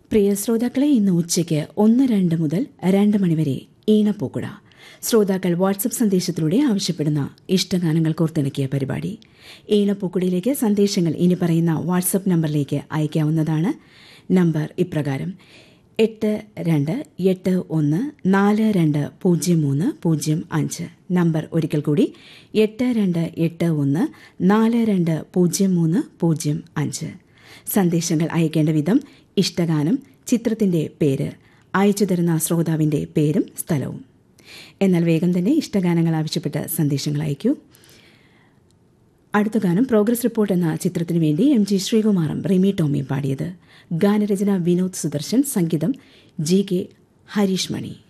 പ്രിയ ശ്രോതാക്കളെ ഇന്ന് ഉച്ചയ്ക്ക് ഒന്ന് രണ്ട് മുതൽ രണ്ട് മണിവരെ ഈണപ്പൂക്കുട ശ്രോതാക്കൾ വാട്സപ്പ് സന്ദേശത്തിലൂടെ ആവശ്യപ്പെടുന്ന ഇഷ്ടഗാനങ്ങൾ കോർത്തിണക്കിയ പരിപാടി ഈണപ്പൂക്കുടയിലേക്ക് സന്ദേശങ്ങൾ ഇനി പറയുന്ന വാട്സപ്പ് നമ്പറിലേക്ക് അയക്കാവുന്നതാണ് നമ്പർ ഇപ്രകാരം എട്ട് രണ്ട് എട്ട് ഒന്ന് നാല് രണ്ട് പൂജ്യം മൂന്ന് പൂജ്യം അഞ്ച് നമ്പർ ഒരിക്കൽ കൂടി എട്ട് രണ്ട് എട്ട് ഒന്ന് നാല് രണ്ട് പൂജ്യം മൂന്ന് പൂജ്യം അഞ്ച് സന്ദേശങ്ങൾ അയക്കേണ്ട വിധം ഇഷ്ടഗാനം ചിത്രത്തിന്റെ പേര് അയച്ചു തരുന്ന ശ്രോതാവിന്റെ പേരും സ്ഥലവും എന്നാൽ വേഗം തന്നെ ഇഷ്ടഗാനങ്ങൾ ആവശ്യപ്പെട്ട് സന്ദേശങ്ങൾ അയക്കൂ അടുത്ത ഗാനം പ്രോഗ്രസ് റിപ്പോർട്ട് എന്ന ചിത്രത്തിനു വേണ്ടി എം ജി ശ്രീകുമാറും റിമി ടോമിയും പാടിയത് ഗാനരചന വിനോദ് സുദർശൻ സംഗീതം ജി കെ ഹരീഷ് മണി